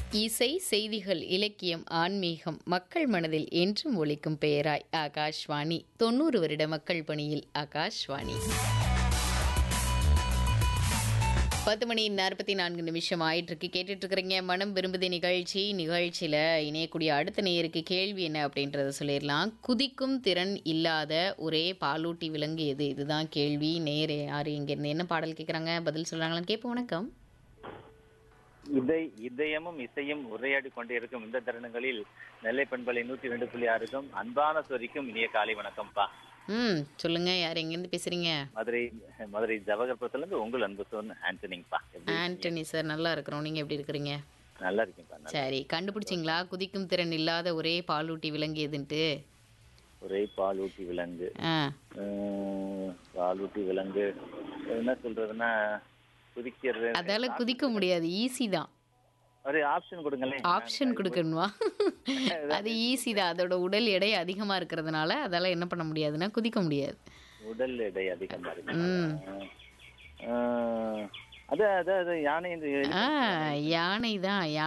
இசை செய்திகள் இலக்கியம் ஆன்மீகம் மக்கள் மனதில் என்றும் ஒலிக்கும் பெயராய் ஆகாஷ்வாணி தொண்ணூறு வருட மக்கள் பணியில் ஆகாஷ்வாணி பத்து மணி நாற்பத்தி நான்கு நிமிஷம் ஆயிட்டு இருக்கு கேட்டுட்டு இருக்கிறீங்க மனம் விரும்புதி நிகழ்ச்சி நிகழ்ச்சியில் இணையக்கூடிய அடுத்த நேயருக்கு கேள்வி என்ன அப்படின்றத சொல்லிடலாம் குதிக்கும் திறன் இல்லாத ஒரே பாலூட்டி விலங்கு எது இதுதான் கேள்வி நேரே யார் இங்கேருந்து என்ன பாடல் கேட்குறாங்க பதில் சொல்கிறாங்களான்னு கேட்போம் வணக்கம் இதை இதயமும் இசையும் உரையாடி கொண்டிருக்கும் இந்த தருணங்களில் நெல்லை பண்பலை நூற்றி ரெண்டு புள்ளி ஆறுக்கும் அன்பான சொரிக்கும் இனிய காலை வணக்கம்ப்பா ம் சொல்லுங்க யார் எங்கேருந்து பேசுறீங்க மதுரை மதுரை ஜவஹர்புரத்துல இருந்து உங்கள் அன்பு சொன்ன ஆண்டனிங்ப்பா எப்படி ஆண்டனி சார் நல்லா இருக்கிறோம் நீங்க எப்படி இருக்கிறீங்க நல்லா இருக்கீங்கப்பா நல்லா சரி கண்டுபிடிச்சிங்களா குதிக்கும் திறன் இல்லாத ஒரே பாலூட்டி விலங்கு எதுன்ட்டு ஒரே பால் ஊட்டி விலங்கு ஆ உம், பால் ஊட்டி விலங்கு என்ன சொல்றதுன்னா குதிக்கிறது அதால குதிக்க முடியாது ஈஸி தான் ஒரு ஆப்ஷன் கொடுங்களேன் ஆப்ஷன் கொடுக்கணுமா அது ஈஸி தான் அதோட உடல் எடை அதிகமா இருக்கிறதுனால அதால என்ன பண்ண முடியாதுன்னா குதிக்க முடியாது உடல் எடை அதிகமா இருக்கு ம். ஆஹ், அது அது அது யானை இந்த ஆ யானை தான்